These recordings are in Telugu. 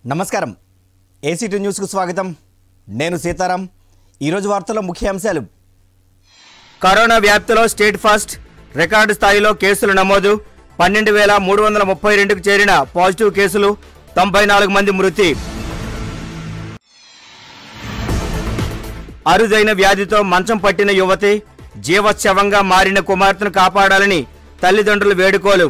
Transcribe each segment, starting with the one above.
నమస్కారం ఏసీటీ న్యూస్కు స్వాగతం నేను సీతారాం ఈరోజు వార్తల ముఖ్యాంశాలు కరోనా వ్యాప్తిలో స్టేట్ ఫస్ట్ రికార్డు స్థాయిలో కేసులు నమోదు పన్నెండు వేల మూడు వందల ముప్పై రెండుకు చేరిన పాజిటివ్ కేసులు తొంభై నాలుగు మంది మృతి అరుదైన వ్యాధితో మంచం పట్టిన యువతి జీవశవంగా మారిన కుమార్తెను కాపాడాలని తల్లిదండ్రులు వేడుకోలు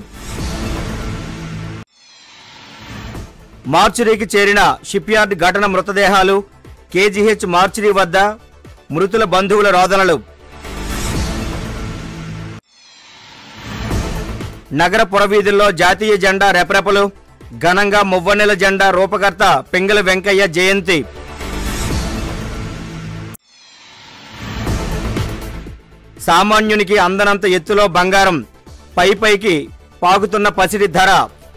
మార్చురీకి చేరిన షిప్యార్డ్ ఘటన మృతదేహాలు కేజీహెచ్ మార్చురీ వద్ద మృతుల బంధువుల రోదనలు నగర పురవీధుల్లో జాతీయ జెండా రెపరెపలు ఘనంగా మువ్వన్నెల జెండా రూపకర్త పింగళ వెంకయ్య జయంతి సామాన్యునికి అందనంత ఎత్తులో బంగారం పై పైకి పాకుతున్న పసిడి ధర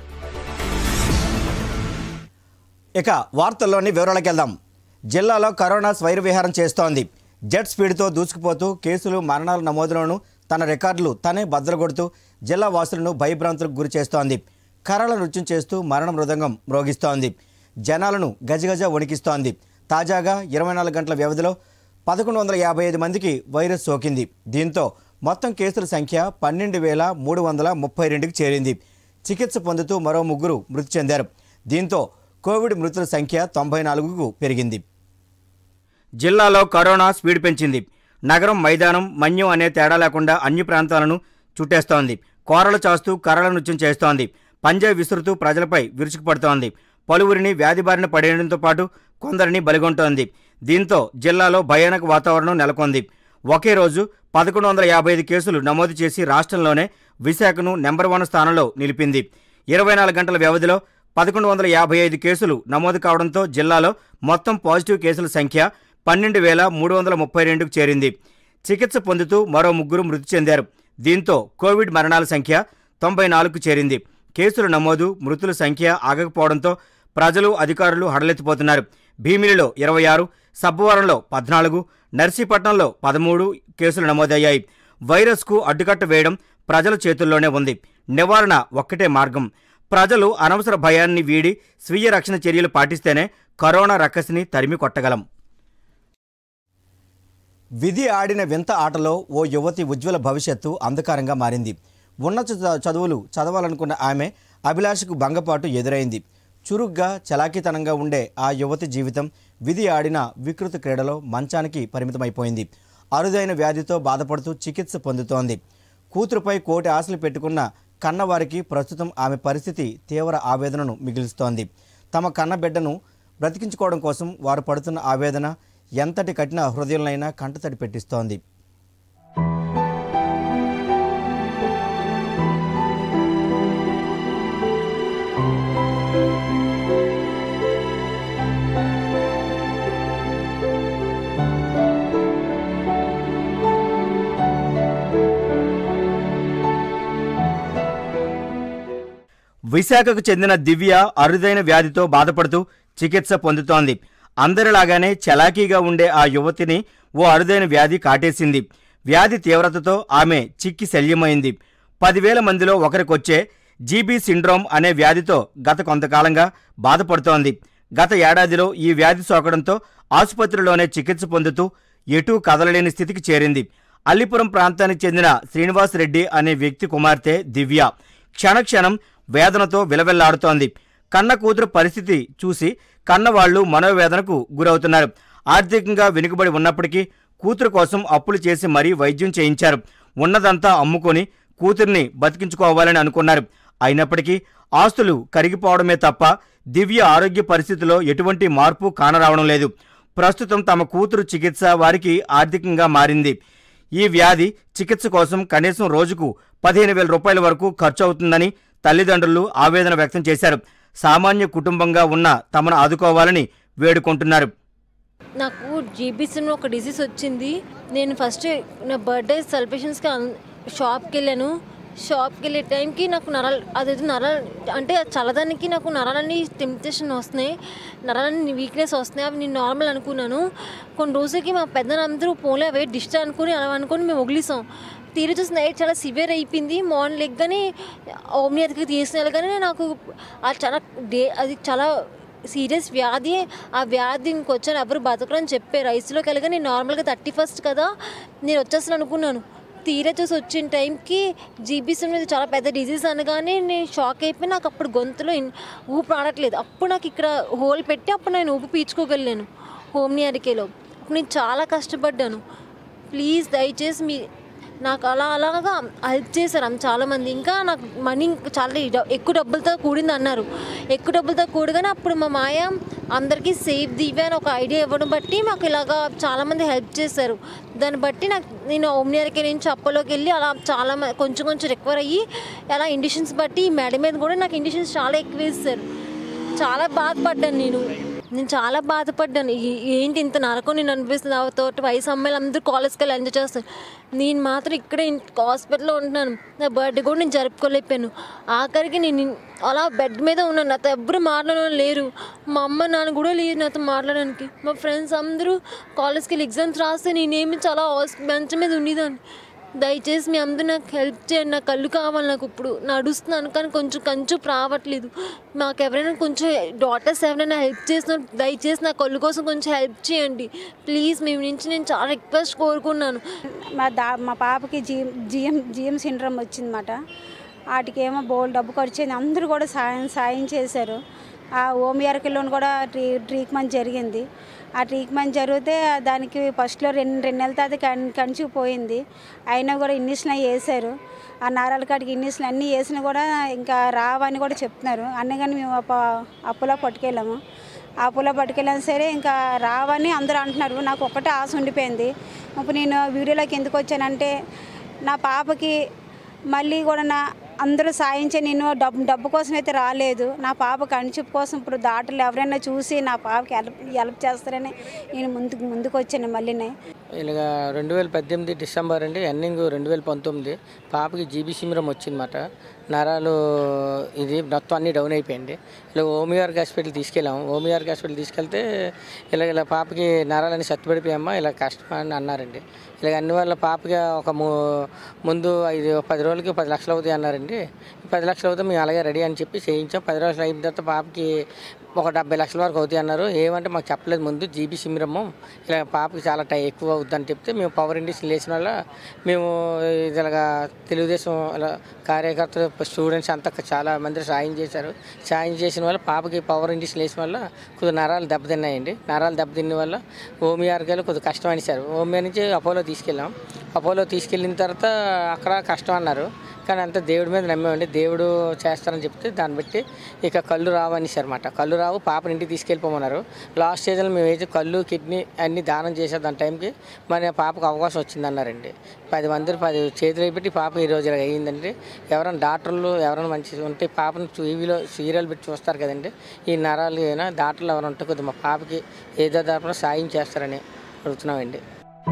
ఇక వార్తల్లోని వివరాలకు వెళ్దాం జిల్లాలో కరోనా స్వైర విహారం చేస్తోంది జెట్ స్పీడ్తో దూసుకుపోతూ కేసులు మరణాల నమోదులను తన రికార్డులు తనే బద్దలుగొడుతూ జిల్లా వాసులను భయభ్రాంతులకు గురి చేస్తోంది కరాల నృత్యం చేస్తూ మరణ మృదంగం మ్రోగిస్తోంది జనాలను గజగజ వణికిస్తోంది తాజాగా ఇరవై నాలుగు గంటల వ్యవధిలో పదకొండు వందల యాభై ఐదు మందికి వైరస్ సోకింది దీంతో మొత్తం కేసుల సంఖ్య పన్నెండు వేల మూడు వందల ముప్పై రెండుకి చేరింది చికిత్స పొందుతూ మరో ముగ్గురు మృతి చెందారు దీంతో కోవిడ్ మృతుల సంఖ్య తొంభై నాలుగుకు పెరిగింది జిల్లాలో కరోనా స్పీడ్ పెంచింది నగరం మైదానం మన్యం అనే తేడా లేకుండా అన్ని ప్రాంతాలను చుట్టేస్తోంది కోరలు చాస్తూ కర్రల నృత్యం చేస్తోంది పంజా విసురుతూ ప్రజలపై విరుచుకుపడుతోంది పలువురిని వ్యాధి బారిన పడేయడంతో పాటు కొందరిని బలిగొంటోంది దీంతో జిల్లాలో భయానక వాతావరణం నెలకొంది ఒకే రోజు పదకొండు వందల యాభై ఐదు కేసులు నమోదు చేసి రాష్ట్రంలోనే విశాఖను నెంబర్ వన్ స్థానంలో నిలిపింది ఇరవై నాలుగు గంటల వ్యవధిలో పదకొండు వందల యాభై ఐదు కేసులు నమోదు కావడంతో జిల్లాలో మొత్తం పాజిటివ్ కేసుల సంఖ్య పన్నెండు వేల మూడు వందల ముప్పై రెండుకు చేరింది చికిత్స పొందుతూ మరో ముగ్గురు మృతి చెందారు దీంతో కోవిడ్ మరణాల సంఖ్య తొంభై నాలుగుకు చేరింది కేసుల నమోదు మృతుల సంఖ్య ఆగకపోవడంతో ప్రజలు అధికారులు హడలెత్తిపోతున్నారు భీమిలిలో ఇరవై ఆరు సబ్బవరంలో పద్నాలుగు నర్సీపట్నంలో పదమూడు కేసులు నమోదయ్యాయి వైరస్కు అడ్డుకట్ట వేయడం ప్రజల చేతుల్లోనే ఉంది నివారణ ఒక్కటే మార్గం ప్రజలు అనవసర భయాన్ని వీడి స్వీయ రక్షణ చర్యలు పాటిస్తేనే కరోనా రక్కసిని తరిమి కొట్టగలం విధి ఆడిన వింత ఆటలో ఓ యువతి ఉజ్వల భవిష్యత్తు అంధకారంగా మారింది ఉన్నత చ- చదువులు చదవాలనుకున్న ఆమె అభిలాషకు భంగపాటు ఎదురైంది చురుగ్గా చలాకీతనంగా ఉండే ఆ యువతి జీవితం విధి ఆడిన వికృత క్రీడలో మంచానికి పరిమితమైపోయింది అరుదైన వ్యాధితో బాధపడుతూ చికిత్స పొందుతోంది కూతురుపై కోటి ఆశలు పెట్టుకున్న కన్నవారికి ప్రస్తుతం ఆమె పరిస్థితి తీవ్ర ఆవేదనను మిగిలిస్తోంది తమ కన్న బిడ్డను బ్రతికించుకోవడం కోసం వారు పడుతున్న ఆవేదన ఎంతటి కఠిన హృదయంలైనా కంటతడి పెట్టిస్తోంది విశాఖకు చెందిన దివ్య అరుదైన వ్యాధితో బాధపడుతూ చికిత్స పొందుతోంది అందరిలాగానే చలాకీగా ఉండే ఆ యువతిని ఓ అరుదైన వ్యాధి కాటేసింది వ్యాధి తీవ్రతతో ఆమె చిక్కి శల్యమైంది పదివేల మందిలో ఒకరికొచ్చే జీబీ సిండ్రోమ్ అనే వ్యాధితో గత కొంతకాలంగా బాధపడుతోంది గత ఏడాదిలో ఈ వ్యాధి సోకడంతో ఆసుపత్రిలోనే చికిత్స పొందుతూ ఎటూ కదలలేని స్థితికి చేరింది అల్లిపురం ప్రాంతానికి చెందిన శ్రీనివాస్ రెడ్డి అనే వ్యక్తి కుమార్తె దివ్య క్షణక్షణం వేదనతో విలవెల్లాడుతోంది కన్న కూతురు పరిస్థితి చూసి కన్నవాళ్లు మనోవేదనకు గురవుతున్నారు ఆర్థికంగా వెనుకబడి ఉన్నప్పటికీ కూతురు కోసం అప్పులు చేసి మరీ వైద్యం చేయించారు ఉన్నదంతా అమ్ముకొని కూతుర్ని బతికించుకోవాలని అనుకున్నారు అయినప్పటికీ ఆస్తులు కరిగిపోవడమే తప్ప దివ్య ఆరోగ్య పరిస్థితిలో ఎటువంటి మార్పు కానరావడం లేదు ప్రస్తుతం తమ కూతురు చికిత్స వారికి ఆర్థికంగా మారింది ఈ వ్యాధి చికిత్స కోసం కనీసం రోజుకు పదిహేను వేల రూపాయల వరకు ఖర్చు అవుతుందని తల్లిదండ్రులు ఆవేదన వ్యక్తం చేశారు సామాన్య కుటుంబంగా ఉన్న తమను ఆదుకోవాలని వేడుకుంటున్నారు నాకు జీబీసీలో ఒక డిసీజ్ వచ్చింది నేను ఫస్ట్ నా బర్త్డే సెలబ్రేషన్స్కి అన్- షాప్కి వెళ్ళాను షాప్కి వెళ్ళే టైంకి నాకు నరాలు అదేదో నరాలు అంటే చల్లదానికి నాకు నరాలన్నీ టెంప్టేషన్ వస్తున్నాయి నరాలన్నీ వీక్నెస్ వస్తున్నాయి అవి నేను నార్మల్ అనుకున్నాను కొన్ని రోజులకి మా పెద్దలందరూ పోలే అవే డిస్ట్ అనుకుని అలా అనుకొని మేము వదిలేసాం తీరు చూసి నైట్ చాలా సివియర్ అయిపోయింది మార్నింగ్ లెగ్గానే ఓమ్ని ఎదుగు తీసిన కానీ నాకు అది చాలా డే అది చాలా సీరియస్ వ్యాధి ఆ వ్యాధి ఇంకొచ్చాను ఎవరు బతకరని చెప్పే రైస్లోకి వెళ్ళగా నేను నార్మల్గా థర్టీ ఫస్ట్ కదా నేను వచ్చేస్తాను అనుకున్నాను తీరా చూసి వచ్చిన టైంకి జీబీసీ మీద చాలా పెద్ద డిజీజ్ అనగానే నేను షాక్ అయిపోయి నాకు అప్పుడు గొంతులో ఇన్- ఊపిరి ఆడట్లేదు అప్పుడు నాకు ఇక్కడ హోల్ పెట్టి అప్పుడు నేను ఊపి పీల్చుకోగలిగాను హోమియారికేలో అప్పుడు నేను చాలా కష్టపడ్డాను ప్లీజ్ దయచేసి మీ నాకు అలా అలాగా హెల్ప్ చేశారు ఆమె చాలామంది ఇంకా నాకు మనీ ఇంకా చాలా ఇడ- ఎక్కువ డబ్బులతో కూడింది అన్నారు ఎక్కువ డబ్బులతో కూడగానే అప్పుడు మా మాయ అందరికీ సేఫ్ దివ్య అని ఒక ఐడియా ఇవ్వడం బట్టి మాకు ఇలాగా చాలామంది హెల్ప్ చేశారు దాన్ని బట్టి నాకు నేను ఓమ్నియర్కి నుంచి అప్పలోకి వెళ్ళి అలా చాలా మ- కొంచెం కొంచెం రికవర్ అయ్యి అలా ఇండిషన్స్ బట్టి ఈ మెడ మీద కూడా నాకు ఇండిషన్స్ చాలా ఎక్కువ వేస్తారు చాలా బాధపడ్డాను నేను నేను చాలా బాధపడ్డాను ఈ- ఏంటి ఇంత నరకం నేను అనిపిస్తుంది ఆ తోటి వయసు అమ్మాయిలు అందరూ కాలేజ్కి వెళ్ళి ఎంజాయ్ చేస్తాను నేను మాత్రం ఇక్కడే ఇంట్- హాస్పిటల్లో ఉంటున్నాను నా బర్త్డే కూడా నేను జరుపుకోలేకపోయాను ఆఖరికి నేను ఇన్- అలా బెడ్ మీద ఉన్నాను నాతో ఎవ్వరు మాట్లాడడం లేరు మా అమ్మ నాన్న కూడా లేరు నాతో మాట్లాడడానికి మా ఫ్రెండ్స్ అందరూ కాలేజ్కి వెళ్ళి ఎగ్జామ్స్ రాస్తే నేనేమి చాలా హాస్ బెంచ్ మీద ఉండేదాన్ని దయచేసి మీ అందరూ నాకు హెల్ప్ చేయండి నా కళ్ళు కావాలి నాకు ఇప్పుడు నడుస్తున్నాను కానీ కొంచెం కంచు రావట్లేదు మాకు ఎవరైనా కొంచెం డాటర్స్ ఎవరైనా హెల్ప్ చేసిన దయచేసి నా కళ్ళు కోసం కొంచెం హెల్ప్ చేయండి ప్లీజ్ మీ నుంచి నేను చాలా రిక్వెస్ట్ కోరుకున్నాను మా దా మా పాపకి జీ జిఎం జిఎం సిండ్రమ్ వచ్చిందన్నమాట వాటికేమో బోల్ డబ్బు ఖర్చు అయింది అందరూ కూడా సాయం సాయం చేశారు ఆ హోమియార్కిలోని కూడా ట్రీ ట్రీట్మెంట్ జరిగింది ఆ ట్రీట్మెంట్ జరిగితే దానికి ఫస్ట్లో రెండు రెండు నెలల తర్వాత కన్ కణిచిపోయింది అయినా కూడా ఇంజక్షన్ అవి వేశారు ఆ నారాల కాడికి ఇంజక్షన్ అన్నీ వేసినా కూడా ఇంకా రావని కూడా చెప్తున్నారు అన్నగాని మేము అప్ప అప్పులో పట్టుకెళ్ళాము ఆ పొల పట్టుకెళ్ళినా సరే ఇంకా రావని అందరూ అంటున్నారు నాకు ఒక్కటే ఆశ ఉండిపోయింది ఇప్పుడు నేను వీడియోలోకి ఎందుకు వచ్చానంటే నా పాపకి మళ్ళీ కూడా నా అందరూ సాయం చేయ నేను డబ్బు డబ్బు కోసం అయితే రాలేదు నా పాప కణిచిపు కోసం ఇప్పుడు డాక్టర్లు ఎవరైనా చూసి నా పాపకి హెల్ప్ హెల్ప్ చేస్తారని నేను ముందుకు ముందుకు వచ్చాను మళ్ళీనే ఇలాగ రెండు వేల పద్దెనిమిది డిసెంబర్ అండి ఎండింగ్ రెండు వేల పంతొమ్మిది పాపకి జీబీ సిమిరం వచ్చిందన్నమాట నరాలు ఇది మొత్తం అన్నీ డౌన్ అయిపోయింది ఇలా హోమియార్క్ హాస్పిటల్ తీసుకెళ్ళాము హోమియార్క్ హాస్పిటల్ తీసుకెళ్తే ఇలా ఇలా పాపకి నరాలని సత్తుపడిపోయామ్మా ఇలా కష్టం అని అన్నారండి ఇలా అన్ని వల్ల పాపకి ఒక ము ముందు ఐదు పది రోజులకి పది లక్షలు అవుతాయి అన్నారండి పది లక్షలు అవుతాయి మేము అలాగే రెడీ అని చెప్పి చేయించాం పది రోజులు అయిన తర్వాత పాపకి ఒక డెబ్బై లక్షల వరకు అవుతాయి అన్నారు ఏమంటే మాకు చెప్పలేదు ముందు జీబీ సిమిరము ఇలా పాపకి చాలా టై ఎక్కువ అవుద్దని చెప్తే మేము పవర్ ఇండియస్ లేచిన వల్ల మేము ఇది ఇలాగా తెలుగుదేశం ఇలా కార్యకర్తలు స్టూడెంట్స్ అంతా చాలా మంది సాయం చేశారు సాయం చేసిన వల్ల పాపకి పవర్ ఇండియస్ లేచిన వల్ల కొద్దిగా నరాలు దెబ్బతిన్నాయండి నరాలు దెబ్బతిన్న వల్ల హోమియార్గాలు కొద్దిగా కష్టం అనేసారు హోమియా నుంచి అపోలో తీసుకెళ్ళాం అపోలో తీసుకెళ్ళిన తర్వాత అక్కడ కష్టం అన్నారు కానీ అంతా దేవుడి మీద నమ్మేమండి దేవుడు చేస్తారని చెప్తే దాన్ని బట్టి ఇక కళ్ళు రావనేసారు అనమాట కళ్ళు రావు పాపని ఇంటికి తీసుకెళ్ళిపోమన్నారు లాస్ట్ స్టేజ్లో మేము అయితే కళ్ళు కిడ్నీ అన్ని దానం చేసే దాని టైంకి మరి పాపకు అవకాశం వచ్చిందన్నారండి పది మంది పది చేతులు పెట్టి పాప ఈ రోజు ఇలా అయ్యిందండి ఎవరైనా డాక్టర్లు ఎవరైనా మంచి ఉంటే పాపను టీవీలో సీరియల్ పెట్టి చూస్తారు కదండి ఈ నరాలు అయినా డాక్టర్లు ఎవరైనా ఉంటే కొద్దిగా మా పాపకి ఏదో దాపన సాయం చేస్తారని అడుగుతున్నామండి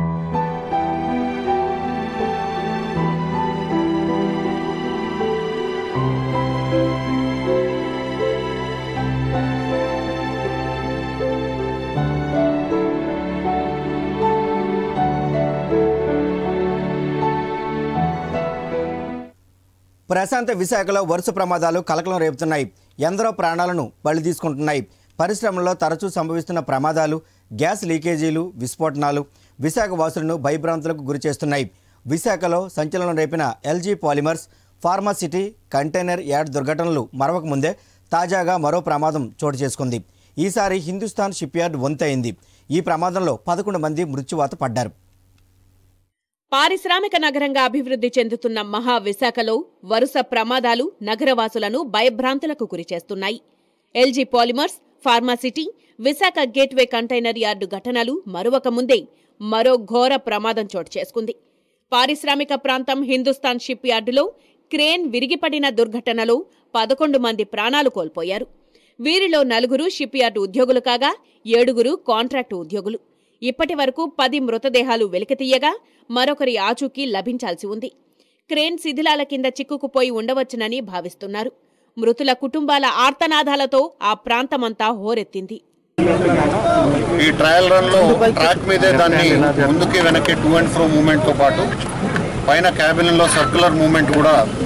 ప్రశాంత విశాఖలో వరుస ప్రమాదాలు కలకలం రేపుతున్నాయి ఎందరో ప్రాణాలను బలి తీసుకుంటున్నాయి పరిశ్రమల్లో తరచూ సంభవిస్తున్న ప్రమాదాలు గ్యాస్ లీకేజీలు విస్ఫోటనాలు విశాఖ వాసులను భయభ్రాంతులకు గురిచేస్తున్నాయి విశాఖలో సంచలనం రేపిన LG Polymers pharma city container yard దుర్ఘటనలు మరవక ముందే తాజాగా మరో ప్రమాదం చోటు చేసుకుంది ఈసారి హిందుస్థాన్ షిప్ యార్డ్ వంతైంది ఈ ప్రమాదంలో పదకొండు మంది మృత్యువాత పడ్డారు పారిశ్రామిక నగరంగా అభివృద్ధి చెందుతున్న మహా విశాఖలో వరుస ప్రమాదాలు నగరవాసులను భయభ్రాంతులకు గురిచేస్తున్నాయి LG Polymers pharma city Visakha gateway container yard ఘటనలు మరొక ముందే మరో ఘోర ప్రమాదం చోటు చేసుకుంది పారిశ్రామిక ప్రాంతం హిందుస్థాన్ షిప్ యార్డులో క్రేన్ విరిగిపడిన దుర్ఘటనలో పదకొండు మంది ప్రాణాలు కోల్పోయారు వీరిలో నలుగురు షిప్ యార్డు ఉద్యోగులు కాగా ఏడుగురు కాంట్రాక్టు ఉద్యోగులు ఇప్పటి వరకు పది మృతదేహాలు వెలికితీయగా మరొకరి ఆచూకీ లభించాల్సి ఉంది క్రేన్ శిథిలాల కింద చిక్కుకుపోయి ఉండవచ్చునని భావిస్తున్నారు మృతుల కుటుంబాల ఆర్తనాదాలతో ఆ ప్రాంతమంతా హోరెత్తింది ఈ ట్రయల్ రన్ లో ట్రాక్ మీదే దాన్ని ముందుకి వెనక్కి టూ అండ్ ఫ్రో మూమెంట్ తో పాటు పైన క్యాబిన్ లో సర్క్యులర్ మూమెంట్ కూడా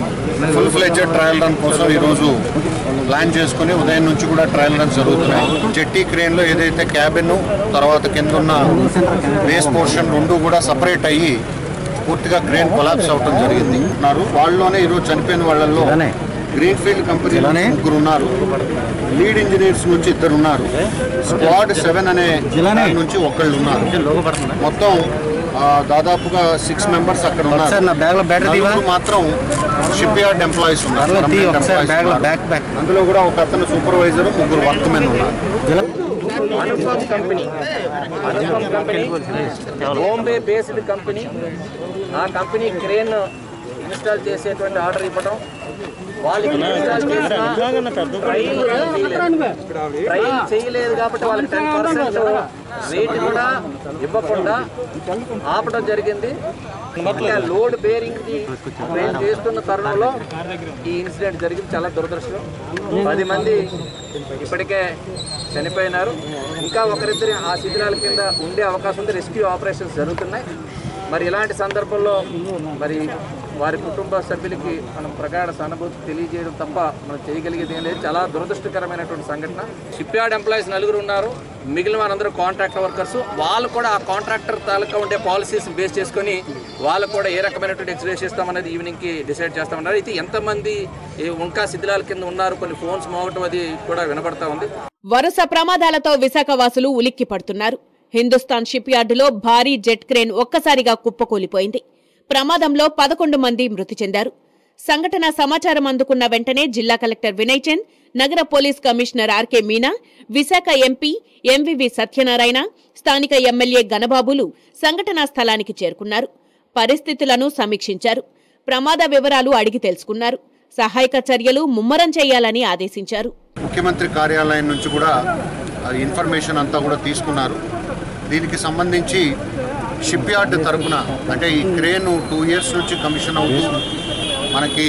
ఫుల్ ఫ్లెడ్జెడ్ ట్రయల్ రన్ కోసం ఈరోజు ప్లాన్ చేసుకుని ఉదయం నుంచి కూడా ట్రయల్ రన్స్ జరుగుతున్నాయి జెట్టి క్రేన్ లో ఏదైతే క్యాబిన్ తర్వాత కింద ఉన్న బేస్ పోర్షన్ రెండు కూడా సపరేట్ అయ్యి పూర్తిగా క్రేన్ కొలాప్స్ అవటం జరిగింది ఉన్నారు వాళ్ళలోనే ఈరోజు చనిపోయిన వాళ్ళల్లో గ్రీన్ ఫీల్డ్ కంపెనీ ముగ్గురు ఉన్నారు లీడ్ ఇంజనీర్స్ నుంచి ఇద్దరు ఉన్నారు స్క్వాడ్ సెవెన్ అనే దాని నుంచి ఒకళ్ళు ఉన్నారు మొత్తం ఆ, దాదాపుగా సిక్స్ మెంబర్స్ అక్కడ ఉన్నారు నలుగురు మాత్రం షిప్ యార్డ్ ఎంప్లాయీస్ ఉన్నారు permanent employees ఉన్నారు. అందులో కూడా ఒక అతను సూపర్వైజర్ ముగ్గురు వర్క్ మెన్ ఉన్నారు Anupam company Anupam company Bombay based company ఆ కంపెనీ క్రేన్ ఇన్స్టాల్ చేసేటువంటి ఆర్డర్ ఇవ్వడం వాళ్ళకి ఇన్స్టాల్ చేసిన ట్రైన్ ట్రైన్ చేయలేదు కాబట్టి వాళ్ళకి టెన్ పర్సెంట్ రేట్ కూడా ఇవ్వకుండా ఆపడం జరిగింది ఇంకా లోడ్ బేరింగ్ ది ట్రైన్ చేస్తున్న తరుణంలో ఈ ఇన్సిడెంట్ జరిగింది చాలా దురదృష్టం పది మంది ఇప్పటికే చనిపోయినారు ఇంకా ఒకరిద్దరి ఆ శిథిలాల కింద ఉండే అవకాశం ఉంది రెస్క్యూ ఆపరేషన్స్ జరుగుతున్నాయి మరి ఇలాంటి సందర్భంలో మరి వారి కుటుంబ సభ్యులకి మనం ప్రగాఢ సానుభూతి తెలియజేయడం తప్ప మనం చేయగలిగేది ఏం లేదు చాలా దురదృష్టకరమైనటువంటి సంఘటన షిప్ యార్డ్ ఎంప్లాయీస్ నలుగురు ఉన్నారు మిగిలిన వారందరూ కాంట్రాక్టర్ వర్కర్స్ వాళ్ళు కూడా ఆ కాంట్రాక్టర్ తాలూకా ఉండే పాలసీస్ బేస్ చేసుకొని వాళ్ళు కూడా ఏ రకమైనటువంటి ఎక్స్రేస్ ఇస్తామనేది ఈవినింగ్కి డిసైడ్ చేస్తామన్నారు అయితే ఎంతమంది ఈ ఇంకా శిథిలాల కింద ఉన్నారు కొన్ని ఫోన్స్ మోగటం అది కూడా వినబడతా ఉంది వరుస ప్రమాదాలతో విశాఖ వాసులు ఉలిక్కి పడుతున్నారు హిందుస్థాన్ షిప్ యార్డులో భారీ జెట్ క్రేన్ ఒక్కసారిగా కుప్పకూలిపోయింది ప్రమాదంలో పదకొండు మంది మృతి చెందారు సంఘటన సమాచారం అందుకున్న వెంటనే జిల్లా కలెక్టర్ వినయ్ చంద్ నగర police commissioner RK Meena Visakha MP MVV Satyanarayana స్థానిక ఎమ్మెల్యే గణబాబులు సంఘటనా స్థలానికి చేరుకున్నారు పరిస్థితులను సమీక్షించారు ప్రమాద వివరాలు అడిగి తెలుసుకున్నారు సహాయక చర్యలు ముమ్మరం చేయాలని ఆదేశించారు ముఖ్యమంత్రి కార్యాలయం నుంచి కూడా ఆ ఇన్ఫర్మేషన్ అంతా కూడా తీసుకున్నారు దీనికి సంబంధించి షిప్ యార్డ్ తరపున అంటే ఈ క్రేన్ టూ ఇయర్స్ నుంచి కమిషన్ అవుతూ మనకి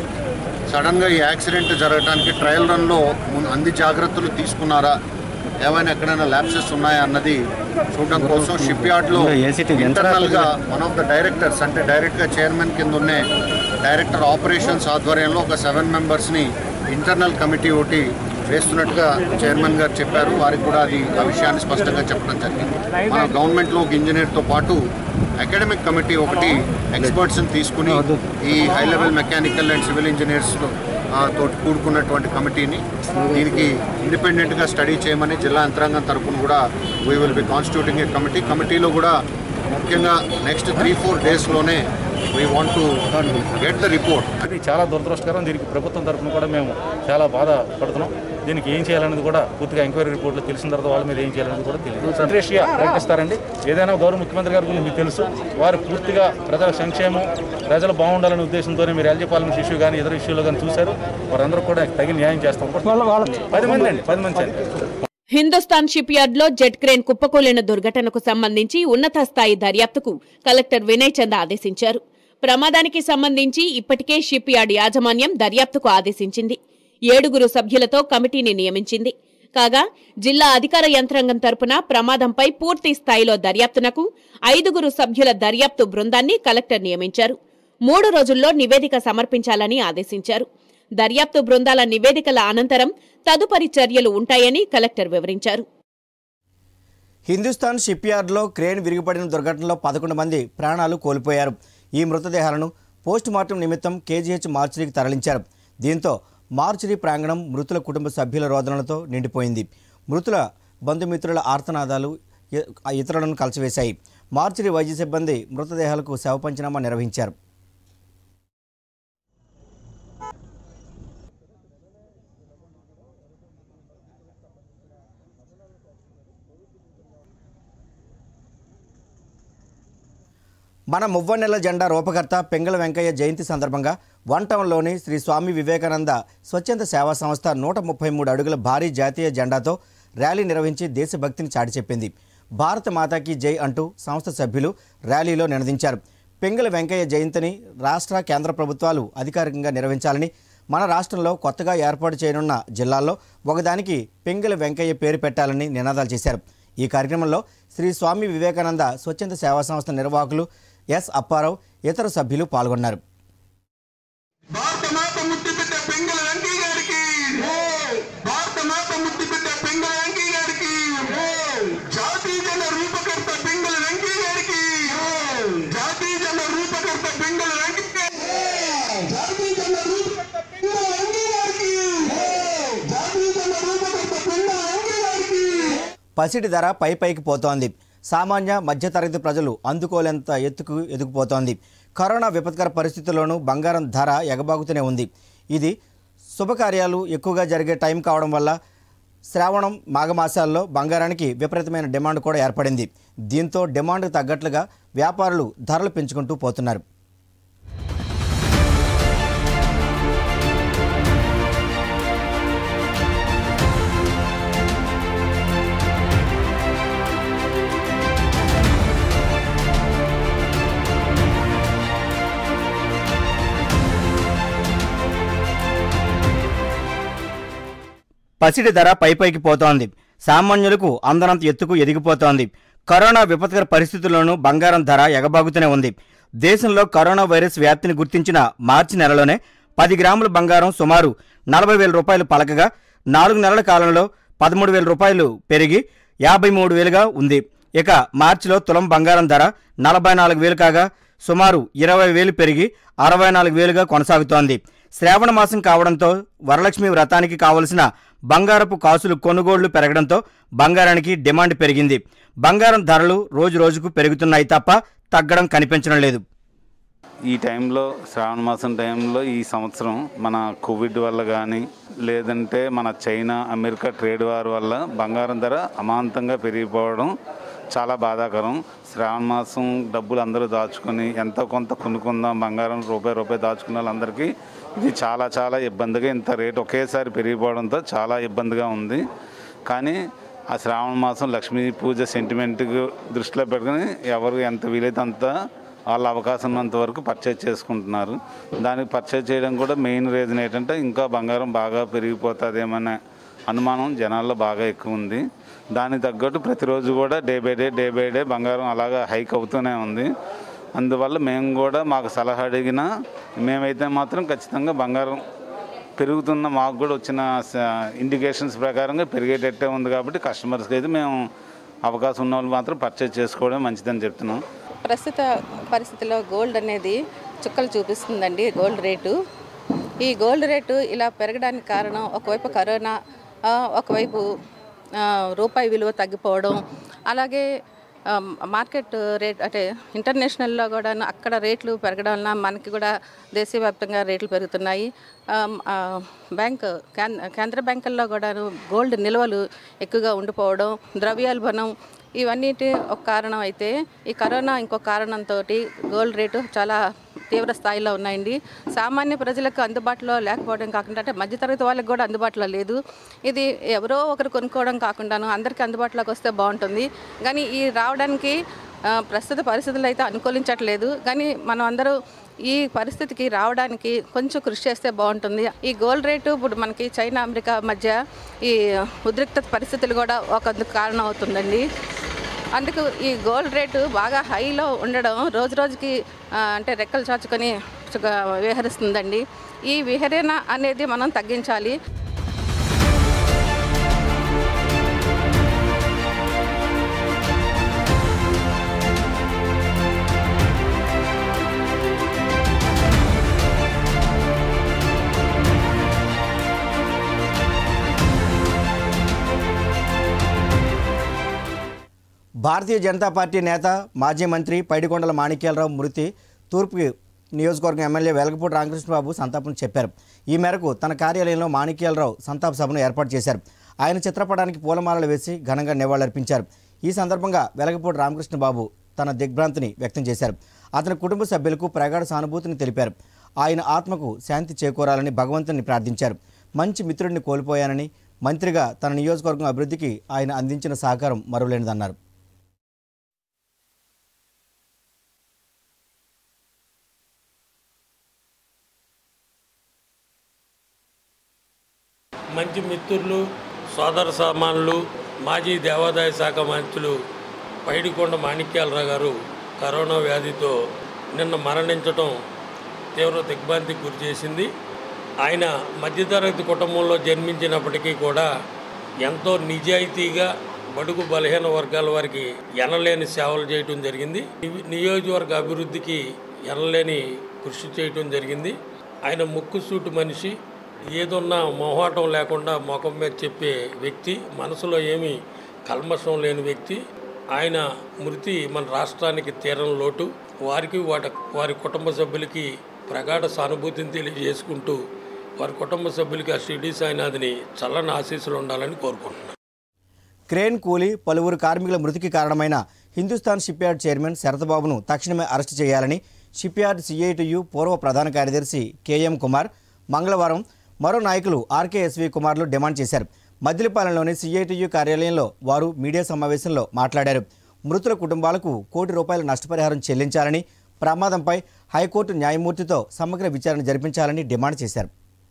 సడన్గా ఈ యాక్సిడెంట్ జరగడానికి ట్రయల్ రన్లో ముందు అన్ని జాగ్రత్తలు తీసుకున్నారా ఏమైనా ఎక్కడైనా ల్యాప్సెస్ ఉన్నాయా అన్నది చూడడం కోసం షిప్ యార్డ్లో ఇంటర్నల్గా వన్ ఆఫ్ ద డైరెక్టర్స్ అంటే డైరెక్ట్గా చైర్మన్ కింద ఉన్న డైరెక్టర్ ఆపరేషన్స్ ఆధ్వర్యంలో ఒక సెవెన్ మెంబర్స్ని ఇంటర్నల్ కమిటీ ఒకటి వేస్తున్నట్టుగా చైర్మన్ గారు చెప్పారు వారికి కూడా అది ఆ విషయాన్ని స్పష్టంగా చెప్పడం జరిగింది మన గవర్నమెంట్లో ఒక ఇంజనీర్తో పాటు అకాడమిక్ కమిటీ ఒకటి ఎక్స్పర్ట్స్ని తీసుకుని ఈ high level mechanical and civil engineers తోటి కూడుకున్నటువంటి కమిటీని దీనికి ఇండిపెండెంట్గా స్టడీ చేయమని జిల్లా యంత్రాంగం తరపున కూడా we will be constituting a committee కమిటీలో కూడా ముఖ్యంగా నెక్స్ట్ త్రీ ఫోర్ డేస్లోనే we want to get the report అది చాలా దురదృష్టకరం దీనికి ప్రభుత్వం తరఫున కూడా మేము చాలా బాధపడుతున్నాం దీనికి ఏం చేయాలనేది కూడా పూర్తిగా ఎంక్వైరీ రిపోర్ట్లో తెలిసిన తర్వాత వాళ్ళ మీద ఏం చేయాలనేది కూడా తెలియదు సంతృష్టిగా ప్రకటిస్తారండి ఏదైనా గౌరవ ముఖ్యమంత్రి గారి గురించి మీకు తెలుసు వారు పూర్తిగా ప్రజల సంక్షేమం ప్రజలు బాగుండాలనే ఉద్దేశంతోనే మీరు ఎల్జీ పార్లమెంట్ ఇష్యూ కానీ ఇతర ఇష్యూలు కానీ చూశారు వారందరూ కూడా తగిన న్యాయం చేస్తాం పది మంది అండి పది మంది అండి హిందుస్థాన్ షిప్ యార్డ్లో జెట్ క్రేన్ కుప్పకూలిన దుర్ఘటనకు సంబంధించి ఉన్నత స్థాయి దర్యాప్తుకు కలెక్టర్ వినయ్ చంద్ ఆదేశించారు ప్రమాదానికి సంబంధించి ఇప్పటికే షిప్ యార్డ్ యాజమాన్యం దర్యాప్తుకు ఆదేశించింది ఏడుగురు సభ్యులతో కమిటీని నియమించింది కాగా జిల్లా అధికార యంత్రాంగం తరపున ప్రమాదంపై పూర్తి స్థాయిలో దర్యాప్తునకు ఐదుగురు సభ్యుల దర్యాప్తు బృందాన్ని కలెక్టర్ నియమించారు మూడు రోజుల్లో నివేదిక సమర్పించాలని ఆదేశించారు దర్యాప్తు బృందాల నివేదికల అనంతరం తదుపరి చర్యలు ఉంటాయని కలెక్టర్ వివరించారు హిందుస్థాన్ షిప్ యార్డ్లో క్రేన్ విరిగిపడిన దుర్ఘటనలో పదకొండు మంది ప్రాణాలు కోల్పోయారు ఈ మృతదేహాలను పోస్ట్ మార్టం నిమిత్తం కేజీహెచ్ మార్చురీకి తరలించారు దీంతో మార్చురీ ప్రాంగణం మృతుల కుటుంబ సభ్యుల రోదనలతో నిండిపోయింది మృతుల బంధుమిత్రుల ఆర్తనాదాలు ఇ- ఇతరులను కలిసివేశాయి మార్చురీ వైద్య సిబ్బంది మృతదేహాలకు శవ పంచనామా నిర్వహించారు మన మువ్వన్నెల జెండా రూపకర్త పెంగళ వెంకయ్య జయంతి సందర్భంగా వన్ టౌన్లోని శ్రీ స్వామి వివేకానంద స్వచ్ఛంద సేవా సంస్థ నూట ముప్పై మూడు అడుగుల భారీ జాతీయ జెండాతో ర్యాలీ నిర్వహించి దేశభక్తిని చాటి చెప్పింది భారత మాతాకి జై అంటూ సంస్థ సభ్యులు ర్యాలీలో నినదించారు పెంగళ వెంకయ్య జయంతిని రాష్ట్ర కేంద్ర ప్రభుత్వాలు అధికారికంగా నిర్వహించాలని మన రాష్ట్రంలో కొత్తగా ఏర్పాటు చేయనున్న జిల్లాల్లో ఒకదానికి పెంగళ వెంకయ్య పేరు పెట్టాలని నినాదాలు చేశారు ఈ కార్యక్రమంలో శ్రీ స్వామి వివేకానంద స్వచ్ఛంద సేవా సంస్థ నిర్వాహకులు ఎస్ అప్పారావు ఇతర సభ్యులు పాల్గొన్నారు భారత పింగళ వెంకయ్య గారికి భారత మాత ముద్దు బిడ్డ పింగళ వెంకయ్య గారికి జాతీయ జన రూపకర్త పింగళ వెంకయ్య గారికి జాతీయ జన రూపకర్త పింగళ వెంకయ్య జాతీయ జన రూపకర్త పింగళ వెంకయ్య గారికి జాతీయ జన రూపకర్త పింగళ వెంకయ్య గారికి పసిడి ధర పై పైకి పోతోంది సామాన్య మధ్యతరగతి ప్రజలు అందుకోలేంత ఎత్తుకు ఎదుగుపోతోంది కరోనా విపత్కర పరిస్థితుల్లోనూ బంగారం ధర ఎగబాగుతూనే ఉంది ఇది శుభకార్యాలు ఎక్కువగా జరిగే టైం కావడం వల్ల శ్రావణం మాఘమాసాల్లో బంగారానికి విపరీతమైన డిమాండ్ కూడా ఏర్పడింది దీంతో డిమాండ్కు తగ్గట్లుగా వ్యాపారులు ధరలు పెంచుకుంటూ పోతున్నారు పసిడి ధర పైపైకి పోతోంది సామాన్యులకు అందనంత ఎత్తుకు ఎదిగిపోతోంది కరోనా విపత్కర పరిస్థితుల్లోనూ బంగారం ధర ఎగబాగుతూనే ఉంది దేశంలో కరోనా వైరస్ వ్యాప్తిని గుర్తించిన మార్చి నెలలోనే పది గ్రాముల బంగారం సుమారు నలభై వేల రూపాయలు పలకగా నాలుగు నెలల కాలంలో పదమూడు వేల రూపాయలు పెరిగి యాభై మూడు వేలుగా ఉంది ఇక మార్చిలో తులం బంగారం ధర నలభై నాలుగు వేలు కాగా సుమారు ఇరవై వేలు పెరిగి అరవై నాలుగు వేలుగా కొనసాగుతోంది శ్రావణ మాసం కావడంతో వరలక్ష్మి వ్రతానికి కావలసిన బంగారపు కాసులు కొనుగోళ్లు పెరగడంతో బంగారానికి డిమాండ్ పెరిగింది బంగారం ధరలు రోజు రోజుకు పెరుగుతున్నాయి తప్ప తగ్గడం కనిపించడం లేదు ఈ టైంలో శ్రావణ మాసం టైంలో ఈ సంవత్సరం మన కోవిడ్ వల్ల కానీ లేదంటే మన చైనా అమెరికా ట్రేడ్ వార్ వల్ల బంగారం ధర అమాంతంగా పెరిగిపోవడం చాలా బాధాకరం శ్రావణ మాసం డబ్బులు అందరూ దాచుకొని ఎంతో కొంత కొనుక్కుందాం బంగారం రూపాయి రూపాయి దాచుకున్న వాళ్ళందరికీ ఇది చాలా చాలా ఇబ్బందిగా ఇంత రేటు ఒకేసారి పెరిగిపోవడంతో చాలా ఇబ్బందిగా ఉంది కానీ ఆ శ్రావణ మాసం లక్ష్మీ పూజ సెంటిమెంట్ దృష్టిలో పెట్టుకుని ఎవరు ఎంత వీలైతే అంత వాళ్ళ అవకాశం ఉన్నంత వరకు పర్చేజ్ చేసుకుంటున్నారు దానికి పర్చేజ్ చేయడం కూడా మెయిన్ రీజన్ ఏంటంటే ఇంకా బంగారం బాగా పెరిగిపోతుందేమనే అనుమానం జనాల్లో బాగా ఎక్కువ ఉంది దానికి తగ్గట్టు ప్రతిరోజు కూడా day by day day by day బంగారం అలాగా హైక్ అవుతూనే ఉంది అందువల్ల మేము కూడా మాకు సలహా అడిగినా మేమైతే మాత్రం ఖచ్చితంగా బంగారం పెరుగుతున్న మాకు కూడా వచ్చిన ఇండికేషన్స్ ప్రకారంగా పెరిగేటట్టే ఉంది కాబట్టి కస్టమర్స్కి అయితే మేము అవకాశం ఉన్న వాళ్ళు మాత్రం పర్చేజ్ చేసుకోవడం మంచిదని చెప్తున్నాం ప్రస్తుత పరిస్థితిలో గోల్డ్ అనేది చుక్కలు చూపిస్తుందండి గోల్డ్ రేటు ఈ గోల్డ్ రేటు ఇలా పెరగడానికి కారణం ఒకవైపు కరోనా ఆ, ఒకవైపు ఆ, రూపాయి విలువ తగ్గిపోవడం అలాగే ఆ, మార్కెట్ రేట్ అంటే ఇంటర్నేషనల్లో కూడా అక్కడ రేట్లు పెరగడం వలన మనకి కూడా దేశవ్యాప్తంగా రేట్లు పెరుగుతున్నాయి ఆ, ఆ, బ్యాంక్ కేంద్ర కేంద్ర బ్యాంకుల్లో కూడా గోల్డ్ నిల్వలు ఎక్కువగా ఉండిపోవడం ద్రవ్యోల్బణం ఇవన్నిటి ఒక కారణం అయితే ఈ కరోనా ఇంకో కారణంతో గోల్డ్ రేటు చాలా తీవ్ర స్థాయిలో ఉన్నాయండి సామాన్య ప్రజలకు అందుబాటులో లేకపోవడం కాకుండా అంటే మధ్యతరగతి వాళ్ళకి కూడా అందుబాటులో లేదు ఇది ఎవరో ఒకరు కొనుక్కోవడం కాకుండాను అందరికీ అందుబాటులోకి వస్తే బాగుంటుంది కానీ ఈ రావడానికి ఆ, ప్రస్తుత పరిస్థితులు అయితే అనుకూలించట్లేదు కానీ మనం అందరూ ఈ పరిస్థితికి రావడానికి కొంచెం కృషి చేస్తే బాగుంటుంది ఈ గోల్డ్ రేటు ఇప్పుడు మనకి చైనా అమెరికా మధ్య ఈ ఉద్రిక్త పరిస్థితులు కూడా ఒక కారణం అవుతుందండి అందుకు ఈ గోల్డ్ రేటు బాగా హైలో ఉండడం రోజు రోజుకి ఆ, అంటే రెక్కలు చాచుకొని చుక- విహరిస్తుందండి ఈ విహరణ అనేది మనం తగ్గించాలి భారతీయ జనతా పార్టీ నేత మాజీ మంత్రి పైడికొండల మాణిక్యాలరావు మృతి తూర్పు నియోజకవర్గం ఎమ్మెల్యే వెలగపూడి రామకృష్ణబాబు సంతాపం చెప్పారు ఈ మేరకు తన కార్యాలయంలో మాణిక్యాలరావు సంతాప సభను ఏర్పాటు చేశారు ఆయన చిత్రపటానికి పూలమాలలు వేసి ఘనంగా నివాళులర్పించారు ఈ సందర్భంగా వెలగపూడి రామకృష్ణబాబు తన దిగ్భ్రాంతిని వ్యక్తం చేశారు అతని కుటుంబ సభ్యులకు ప్రగాఢ సానుభూతిని తెలిపారు ఆయన ఆత్మకు శాంతి చేకూరాలని భగవంతుని ప్రార్థించారు మంచి మిత్రుడిని కోల్పోయానని మంత్రిగా తన నియోజకవర్గం అభివృద్ధికి ఆయన అందించిన సహకారం మరువలేనిదన్నారు మంచి మిత్రులు సోదర సామాన్లు మాజీ దేవాదాయ శాఖ మంత్రులు పైడికొండ మాణిక్యాలరావు గారు కరోనా వ్యాధితో నిన్న మరణించటం తీవ్ర దిగ్భ్రాంతికి గురి చేసింది ఆయన మధ్యతరగతి కుటుంబంలో జన్మించినప్పటికీ కూడా ఎంతో నిజాయితీగా బడుగు బలహీన వర్గాల వారికి ఎనలేని సేవలు చేయటం జరిగింది నివి- నియోజకవర్గ అభివృద్ధికి ఎనలేని కృషి చేయటం జరిగింది ఆయన ముక్కుసూటి మనిషి ఏదున్నా మొహాటం లేకుండా ముఖం మీద చెప్పే వ్యక్తి మనసులో ఏమీ కల్మషం లేని వ్యక్తి ఆయన మృతి మన రాష్ట్రానికి తీరం లోటు వారికి వాట వారి కుటుంబ సభ్యులకి ప్రగాఢ సానుభూతిని తెలియజేసుకుంటూ వారి కుటుంబ సభ్యులకి ఆ షిరిడి సాయినాథ్ని చల్లని ఆశీస్సులు ఉండాలని కోరుకుంటున్నాను క్రేన్ కూలీ పలువురు కార్మికుల మృతికి కారణమైన హిందుస్థాన్ షిప్యార్డ్ చైర్మన్ శరతబాబును తక్షణమే అరెస్టు చేయాలని షిప్యార్డ్ సిఐటియు పూర్వ ప్రధాన కార్యదర్శి కేఎం కుమార్ మంగళవారం మరో నాయకులు ఆర్కేఎస్వి కుమార్లు డిమాండ్ చేశారు మద్దిలపాలెంలోని సిఐటియు కార్యాలయంలో వారు మీడియా సమావేశంలో మాట్లాడారు మృతుల కుటుంబాలకు కోటి రూపాయల నష్టపరిహారం చెల్లించాలని ప్రమాదంపై హైకోర్టు న్యాయమూర్తితో సమగ్ర విచారణ జరిపించాలని డిమాండ్ చేశారు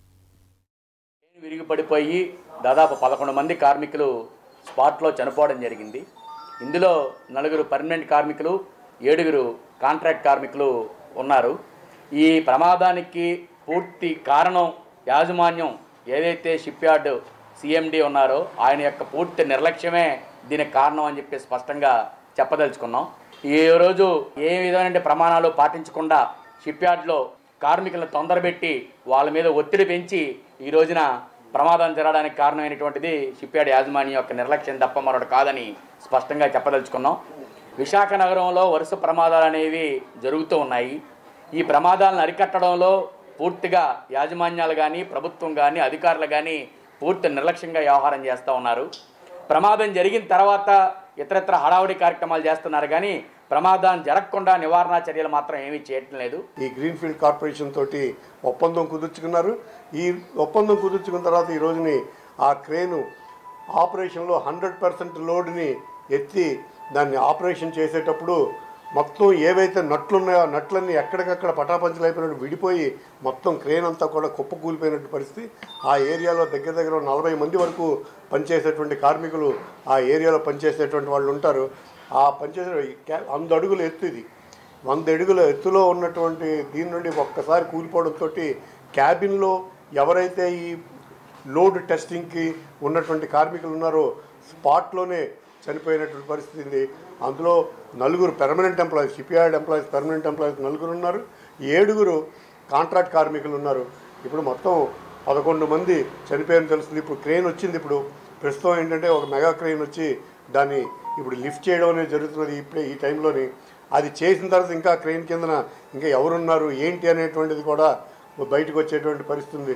విరిగి పడిపోయి దాదాపు పదకొండు మంది కార్మికులు స్పాట్లో చనిపోవడం జరిగింది ఇందులో నలుగురు పర్మనెంట్ కార్మికులు ఏడుగురు కాంట్రాక్ట్ కార్మికులు ఉన్నారు ఈ ప్రమాదానికి పూర్తి కారణం యాజమాన్యం ఏదైతే షిప్ యార్డ్ సిఎండి ఉన్నారో ఆయన యొక్క పూర్తి నిర్లక్ష్యమే దీనికి కారణం అని చెప్పి స్పష్టంగా చెప్పదలుచుకున్నాం ఈ రోజు ఏ విధమైన ప్రమాణాలు పాటించకుండా షిప్ యార్డ్లో కార్మికులను తొందరబెట్టి వాళ్ళ మీద ఒత్తిడి పెంచి ఈ రోజున ప్రమాదం జరగడానికి కారణమైనటువంటిది షిప్ యార్డ్ యాజమాన్యం యొక్క నిర్లక్ష్యం తప్ప మరొకటి కాదని స్పష్టంగా చెప్పదలుచుకున్నాం విశాఖ నగరంలో వరుస ప్రమాదాలు అనేవి జరుగుతూ ఉన్నాయి ఈ ప్రమాదాలను అరికట్టడంలో పూర్తిగా యాజమాన్యాలు కానీ ప్రభుత్వం కానీ అధికారులు కానీ పూర్తి నిర్లక్ష్యంగా వ్యవహారం చేస్తూ ఉన్నారు ప్రమాదం జరిగిన తర్వాత ఇతరత్ర హడావుడి కార్యక్రమాలు చేస్తున్నారు కానీ ప్రమాదం జరగకుండా నివారణ చర్యలు మాత్రం ఏమీ చేయటం లేదు ఈ గ్రీన్ఫీల్డ్ కార్పొరేషన్ తోటి ఒప్పందం కుదుర్చుకున్నారు ఈ ఒప్పందం కుదుర్చుకున్న తర్వాత ఈ రోజుని ఆ క్రేను ఆపరేషన్లో హండ్రెడ్ పర్సెంట్ లోడ్ని ఎత్తి దాన్ని ఆపరేషన్ చేసేటప్పుడు మొత్తం ఏవైతే నట్లు ఉన్నాయో ఆ నట్లన్నీ ఎక్కడికక్కడ పటాపంచలైపోయినట్టు విడిపోయి మొత్తం క్రేన్ అంతా కూడా కుప్పకూలిపోయినట్టు పరిస్థితి ఆ ఏరియాలో దగ్గర దగ్గర నలభై మంది వరకు పనిచేసేటువంటి కార్మికులు ఆ ఏరియాలో పనిచేసేటువంటి వాళ్ళు ఉంటారు ఆ పనిచేసే క్యా- వంద అడుగుల ఎత్తు ఇది వంద అడుగుల ఎత్తులో ఉన్నటువంటి దీని నుండి ఒక్కసారి కూలిపోవడంతో క్యాబిన్లో ఎవరైతే ఈ లోడ్ టెస్టింగ్కి ఉన్నటువంటి కార్మికులు ఉన్నారో స్పాట్లోనే చనిపోయినటువంటి పరిస్థితి ఉంది అందులో నలుగురు permanent employees shipyard employees permanent employees నలుగురు ఉన్నారు ఏడుగురు కాంట్రాక్ట్ కార్మికులు ఉన్నారు ఇప్పుడు మొత్తం పదకొండు మంది చనిపోయారని తెలుస్తుంది ఇప్పుడు క్రెయిన్ వచ్చింది ఇప్పుడు ప్రస్తుతం ఏంటంటే ఒక మెగా క్రెయిన్ వచ్చి దాన్ని ఇప్పుడు లిఫ్ట్ చేయడం అనేది జరుగుతున్నది ఇప్పుడే ఈ టైంలోని అది చేసిన తర్వాత ఇంకా క్రెయిన్ కిందన ఇంకా ఎవరున్నారు ఏంటి అనేటువంటిది కూడా బయటకు వచ్చేటువంటి పరిస్థితి ఉంది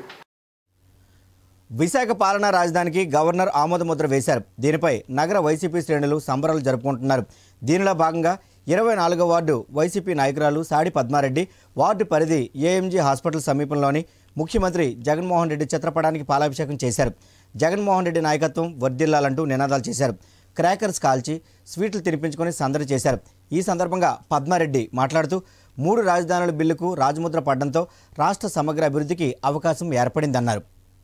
విశాఖ పాలనా రాజధానికి గవర్నర్ ఆమోదముద్ర వేశారు దీనిపై నగర వైసీపీ శ్రేణులు సంబరాలు జరుపుకుంటున్నారు దీనిలో భాగంగా ఇరవై నాలుగో వార్డు వైసీపీ నాయకురాలు సాడి పద్మారెడ్డి వార్డు పరిధి ఏఎంజీ హాస్పిటల్ సమీపంలోని ముఖ్యమంత్రి జగన్మోహన్ రెడ్డి చిత్రపటానికి పాలాభిషేకం చేశారు జగన్మోహన్ రెడ్డి నాయకత్వం వర్ధిల్లాలంటూ నినాదాలు చేశారు క్రాకర్స్ కాల్చి స్వీట్లు తినిపించుకొని సందడి చేశారు ఈ సందర్భంగా పద్మారెడ్డి మాట్లాడుతూ మూడు రాజధానుల బిల్లుకు రాజముద్ర పడడంతో రాష్ట్ర సమగ్ర అభివృద్ధికి అవకాశం ఏర్పడిందన్నారు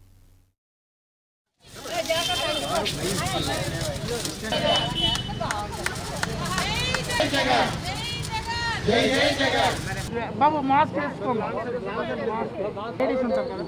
బాబు మాస్క్ వేసుకోండి లేడీస్ ఉంటారు కదా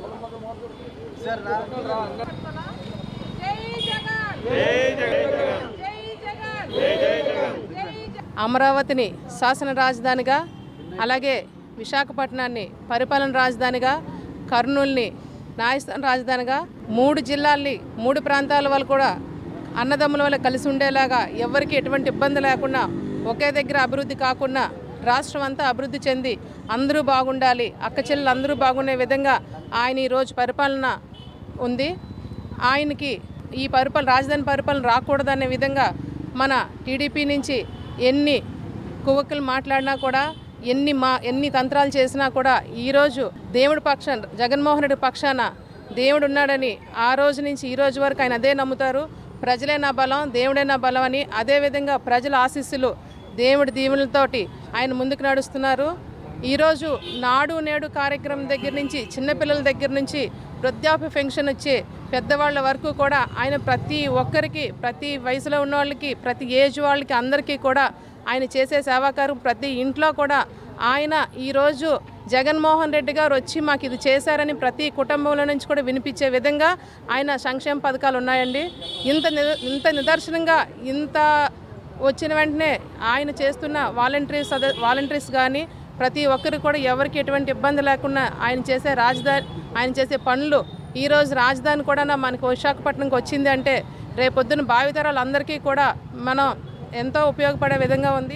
అమరావతిని శాసన రాజధానిగా అలాగే విశాఖపట్నాన్ని పరిపాలన రాజధానిగా కర్నూలుని న్యాయస్థాన రాజధానిగా మూడు జిల్లాల్ని మూడు ప్రాంతాల వాళ్ళు కూడా అన్నదమ్ముల వల్ల కలిసి ఉండేలాగా ఎవరికి ఎటువంటి ఇబ్బంది లేకుండా ఒకే దగ్గర అభివృద్ధి కాకుండా రాష్ట్రం అంతా అభివృద్ధి చెంది అందరూ బాగుండాలి అక్క చెల్లెలు అందరూ బాగుండే విధంగా ఆయన ఈరోజు పరిపాలన ఉంది ఆయనకి ఈ పరిపాలన రాజధాని పరిపాలన రాకూడదనే విధంగా మన టీడీపీ నుంచి ఎన్ని కువక్కులు మాట్లాడినా కూడా ఎన్ని మా ఎన్ని తంత్రాలు చేసినా కూడా ఈరోజు దేవుడి పక్షాన జగన్మోహన్ రెడ్డి పక్షాన దేవుడు ఉన్నాడని ఆ రోజు నుంచి ఈ రోజు వరకు ఆయన అదే నమ్ముతారు ప్రజలే నా బలం దేవుడే నా బలం అని అదేవిధంగా ప్రజల ఆశీస్సులు దేవుడి దీవులతోటి ఆయన ముందుకు నడుస్తున్నారు ఈరోజు నాడు నేడు కార్యక్రమం దగ్గర నుంచి చిన్నపిల్లల దగ్గర నుంచి వృద్ధాప్య పెన్షన్ వచ్చే పెద్దవాళ్ళ వరకు కూడా ఆయన ప్రతి ఒక్కరికి ప్రతి వయసులో ఉన్న వాళ్ళకి ప్రతి ఏజ్ వాళ్ళకి అందరికీ కూడా ఆయన చేసే సేవాకారం ప్రతి ఇంట్లో కూడా ఆయన ఈరోజు జగన్మోహన్ రెడ్డి గారు వచ్చి మాకు ఇది చేశారని ప్రతి కుటుంబంలో నుంచి కూడా వినిపించే విధంగా ఆయన సంక్షేమ పథకాలు ఉన్నాయండి ఇంత ని- ఇంత నిదర్శనంగా ఇంత వచ్చిన వెంటనే ఆయన చేస్తున్న వాలంటీర్స్ అదే వాలంటీర్స్ కానీ ప్రతి ఒక్కరు కూడా ఎవరికి ఎటువంటి ఇబ్బంది లేకుండా ఆయన చేసే రాజధాని ఆయన చేసే పనులు ఈరోజు రాజధాని కూడా మనకు విశాఖపట్నంకి వచ్చింది అంటే రేపొద్దున భావితరాలందరికీ కూడా మనం ఎంతో ఉపయోగపడే విధంగా ఉంది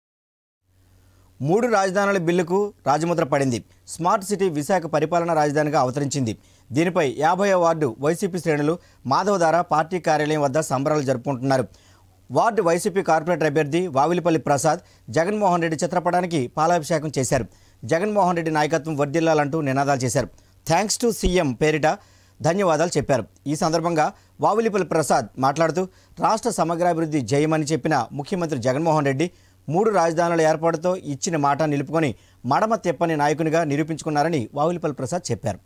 మూడు రాజధానుల బిల్లుకు రాజముద్ర పడింది స్మార్ట్ సిటీ విశాఖ పరిపాలనా రాజధానిగా అవతరించింది దీనిపై యాభై వార్డు వైసీపీ శ్రేణులు మాధవధార పార్టీ కార్యాలయం వద్ద సంబరాలు జరుపుకుంటున్నారు వార్డు వైసీపీ కార్పొరేటర్ అభ్యర్థి వావిలిపల్లి ప్రసాద్ జగన్మోహన్ రెడ్డి చిత్రపటానికి పాలాభిషేకం చేశారు జగన్మోహన్ రెడ్డి నాయకత్వం వర్ధిల్లాలంటూ నినాదాలు చేశారు థ్యాంక్స్ టు సీఎం పేరిట ధన్యవాదాలు చెప్పారు ఈ సందర్భంగా వావులిపల్లి ప్రసాద్ మాట్లాడుతూ రాష్ట్ర సమగ్రాభివృద్ధి జయమని చెప్పిన ముఖ్యమంత్రి జగన్మోహన్ రెడ్డి మూడు రాజధానుల ఏర్పాటుతో ఇచ్చిన మాట నిలుపుకొని మడమ తెప్పని నాయకునిగా నిరూపించుకున్నారని వావులిపల్లి ప్రసాద్ చెప్పారు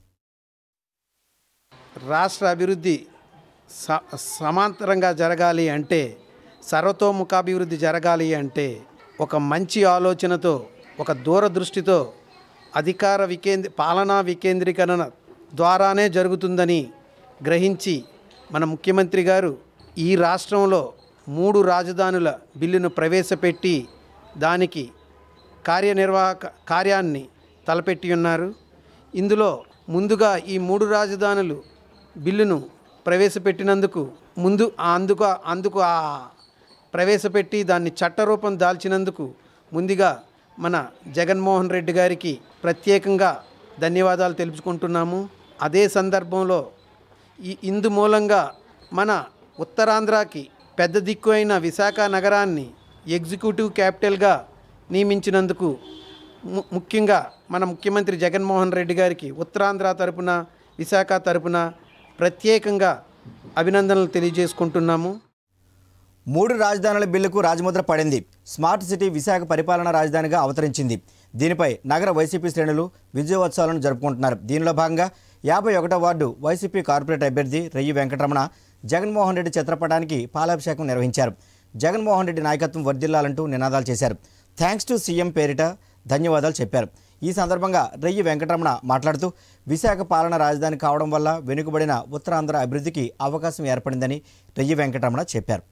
రాష్ట్ర అభివృద్ధి స సమాంతరంగా జరగాలి అంటే సర్వతోముఖాభివృద్ధి జరగాలి అంటే ఒక మంచి ఆలోచనతో ఒక దూరదృష్టితో అధికార వికేంద్ర పాలనా వికేంద్రీకరణ ద్వారానే జరుగుతుందని గ్రహించి మన ముఖ్యమంత్రి గారు ఈ రాష్ట్రంలో మూడు రాజధానుల బిల్లును ప్రవేశపెట్టి దానికి కార్యనిర్వాహక కార్యాన్ని తలపెట్టి ఉన్నారు ఇందులో ముందుగా ఈ మూడు రాజధానులు బిల్లును ప్రవేశపెట్టినందుకు ముందు ఆ అందుకు అందుకు ఆ ప్రవేశపెట్టి దాన్ని చట్టరూపం దాల్చినందుకు ముందుగా మన జగన్మోహన్ రెడ్డి గారికి ప్రత్యేకంగా ధన్యవాదాలు తెలుపుకుంటున్నాము అదే సందర్భంలో ఈ ఇందు మూలంగా మన ఉత్తరాంధ్రకి పెద్ద దిక్కు అయిన విశాఖ నగరాన్ని ఎగ్జిక్యూటివ్ క్యాపిటల్గా నియమించినందుకు ము- ముఖ్యంగా మన ముఖ్యమంత్రి జగన్మోహన్ రెడ్డి గారికి ఉత్తరాంధ్ర తరపున విశాఖ తరపున ప్రత్యేకంగా అభినందనలు తెలియజేసుకుంటున్నాము మూడు రాజధానుల బిల్లుకు రాజముద్ర పడింది స్మార్ట్ సిటీ విశాఖ పరిపాలనా రాజధానిగా అవతరించింది దీనిపై నగర వైసీపీ శ్రేణులు విజయోత్సవాలను జరుపుకుంటున్నారు దీనిలో భాగంగా యాభై ఒకటో వార్డు వైసీపీ కార్పొరేట్ అభ్యర్థి రెయ్యి వెంకటరమణ జగన్మోహన్ రెడ్డి చిత్రపటానికి పాలాభిషేకం నిర్వహించారు జగన్మోహన్ రెడ్డి నాయకత్వం వర్ధిల్లాలంటూ నినాదాలు చేశారు థ్యాంక్స్ టు సీఎం పేరిట ధన్యవాదాలు చెప్పారు ఈ సందర్భంగా రెయ్యి వెంకటరమణ మాట్లాడుతూ విశాఖ పాలన రాజధాని కావడం వల్ల వెనుకబడిన ఉత్తరాంధ్ర అభివృద్ధికి అవకాశం ఏర్పడిందని రెయ్యి వెంకటరమణ చెప్పారు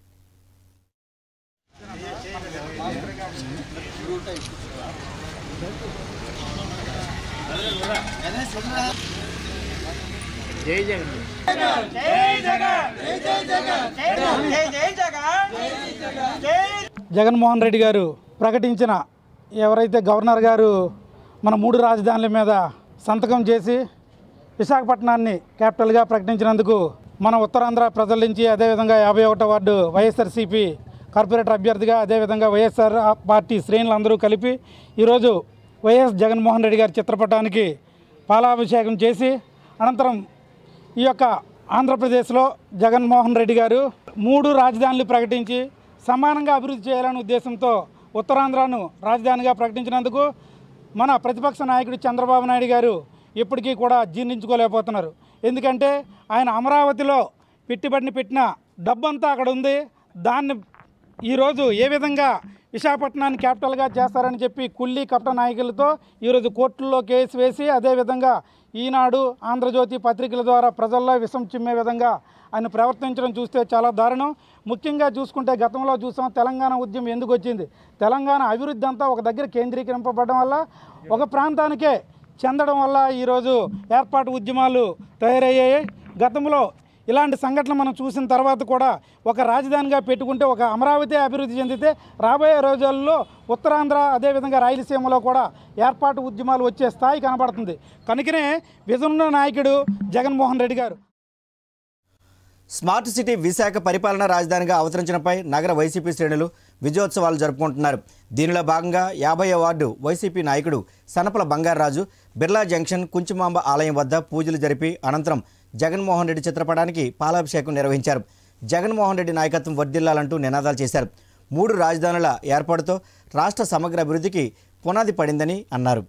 జై జగన్ జగన్మోహన్ రెడ్డి గారు ప్రకటించిన ఎవరైతే గవర్నర్ గారు మన మూడు రాజధానుల మీద సంతకం చేసి విశాఖపట్నాన్ని క్యాపిటల్గా ప్రకటించినందుకు మన ఉత్తరాంధ్ర ప్రజల నుంచి అదేవిధంగా యాభై ఒకటో వార్డు వైఎస్ఆర్సీపీ కార్పొరేటర్ అభ్యర్థిగా అదేవిధంగా వైఎస్ఆర్ పార్టీ శ్రేణులందరూ కలిపి ఈరోజు వైఎస్ జగన్మోహన్ రెడ్డి గారి చిత్రపటానికి పాలాభిషేకం చేసి అనంతరం ఈ యొక్క ఆంధ్రప్రదేశ్లో జగన్మోహన్ రెడ్డి గారు మూడు రాజధానులు ప్రకటించి సమానంగా అభివృద్ధి చేయాలనే ఉద్దేశంతో ఉత్తరాంధ్రను రాజధానిగా ప్రకటించినందుకు మన ప్రతిపక్ష నాయకుడు చంద్రబాబు నాయుడు గారు ఇప్పటికీ కూడా జీర్ణించుకోలేకపోతున్నారు ఎందుకంటే ఆయన అమరావతిలో పెట్టుబడిని పెట్టిన డబ్బంతా అక్కడ ఉంది దాన్ని ఈరోజు ఏ విధంగా విశాఖపట్నాన్ని క్యాపిటల్గా చేస్తారని చెప్పి కుల్లి కపట నాయకులతో ఈరోజు కోర్టుల్లో కేసు వేసి అదేవిధంగా ఈనాడు ఆంధ్రజ్యోతి పత్రికల ద్వారా ప్రజల్లో విషం చిమ్మే విధంగా ఆయన ప్రవర్తించడం చూస్తే చాలా దారుణం ముఖ్యంగా చూసుకుంటే గతంలో చూసాం తెలంగాణ ఉద్యమం ఎందుకు వచ్చింది తెలంగాణ అభివృద్ధి అంతా ఒక దగ్గర కేంద్రీకరింపబడడం వల్ల ఒక ప్రాంతానికే చెందడం వల్ల ఈరోజు ఏర్పాటు ఉద్యమాలు తయారయ్యాయి గతంలో ఇలాంటి సంఘటనలు మనం చూసిన తర్వాత కూడా ఒక రాజధానిగా పెట్టుకుంటే ఒక అమరావతి అభివృద్ధి చెందితే రాబోయే రోజుల్లో ఉత్తరాంధ్ర అదేవిధంగా రాయలసీమలో కూడా ఏర్పాటు ఉద్యమాలు వచ్చే స్థాయి కనబడుతుంది కనుకనే విజనున్న నాయకుడు జగన్మోహన్ రెడ్డి గారు స్మార్ట్ సిటీ విశాఖ పరిపాలనా రాజధానిగా అవతరించడంపై నగర వైసీపీ శ్రేణులు విజయోత్సవాలు జరుపుకుంటున్నారు దీనిలో భాగంగా యాభై వార్డు వైసీపీ నాయకుడు సనపల బంగారరాజు బిర్లా జంక్షన్ కుంచుమాంబ ఆలయం వద్ద పూజలు జరిపి అనంతరం జగన్మోహన్ రెడ్డి చిత్రపటానికి పాలాభిషేకం నిర్వహించారు జగన్మోహన్ రెడ్డి నాయకత్వం వర్ధిల్లాలంటూ నినాదాలు చేశారు మూడు రాజధానుల ఏర్పాటుతో రాష్ట్ర సమగ్ర అభివృద్ధికి పునాది పడిందని అన్నారు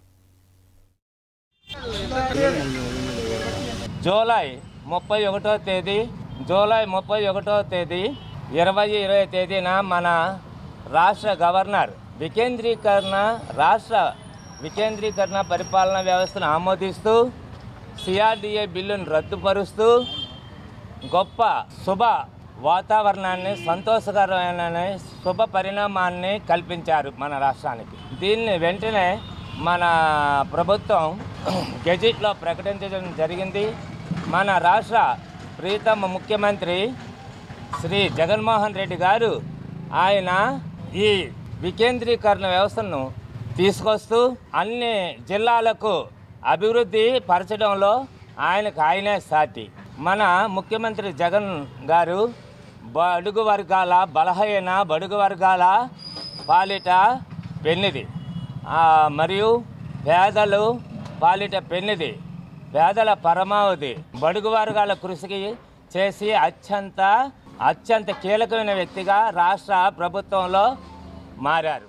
జూలై ముప్పై ఒకటో తేదీ జూలై ముప్పై ఒకటో తేదీ ఇరవై ఇరవై తేదీన మన రాష్ట్ర గవర్నర్ వికేంద్రీకరణ రాష్ట్ర వికేంద్రీకరణ పరిపాలనా వ్యవస్థను ఆమోదిస్తూ సిఆర్డిఏ బిల్లును రద్దుపరుస్తూ గొప్ప శుభ వాతావరణాన్ని సంతోషకరమైన శుభ పరిణామాన్ని కల్పించారు మన రాష్ట్రానికి దీన్ని వెంటనే మన ప్రభుత్వం గెజిట్లో ప్రకటించడం జరిగింది మన రాష్ట్ర ప్రీతమ ముఖ్యమంత్రి శ్రీ జగన్మోహన్ రెడ్డి గారు ఆయన ఈ వికేంద్రీకరణ వ్యవస్థను తీసుకొస్తూ అన్ని జిల్లాలకు అభివృద్ధి పరచడంలో ఆయనకు ఆయనే సాటి మన ముఖ్యమంత్రి జగన్ గారు బడుగు వర్గాల బలహీన బడుగు వర్గాల పాలిట పెన్నిది ఆ, మరియు పేదలు పాలిట పెన్నిది పేదల పరమావధి బడుగు వర్గాల కృషికి చేసి అత్యంత అత్యంత కీలకమైన వ్యక్తిగా రాష్ట్ర ప్రభుత్వంలో మారారు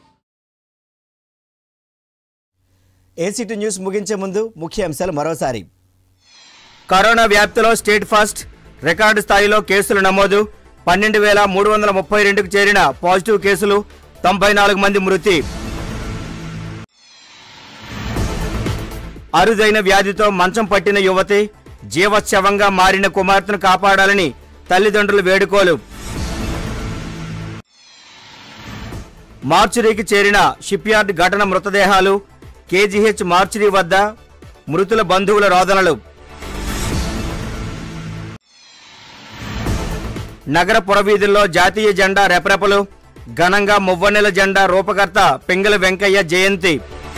ఏసీటీ న్యూస్ ముగించే ముందు ముఖ్య అంశాలు మరోసారి కరోనా వ్యాప్తిలో స్టేట్ ఫస్ట్ రికార్డు స్థాయిలో కేసులు నమోదు పన్నెండు వేల మూడు వందల ముప్పై రెండుకు చేరిన పాజిటివ్ కేసులు తొంభై నాలుగు మంది మృతి అరుదైన వ్యాధితో మంచం పట్టిన యువతి జీవశవంగా మారిన కుమార్తెను కాపాడాలని తల్లిదండ్రులు వేడుకోలు మార్చురీకి చేరిన షిప్యార్డ్ ఘటన మృతదేహాలు కేజీహెచ్ మార్చురీ వద్ద మృతుల బంధువుల రోదనలు నగర పురవీధుల్లో జాతీయ జెండా రెపరెపలు ఘనంగా మువ్వన్నెల జెండా రూపకర్త పింగళ వెంకయ్య జయంతి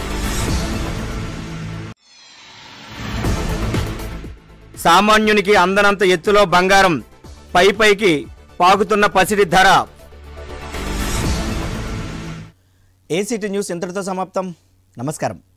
సామాన్యునికి అందనంత ఎత్తులో బంగారం పై పైకి పాకుతున్న పసిడి ధర ఏసీటీ న్యూస్ ఇంతటితో సమాప్తం నమస్కారం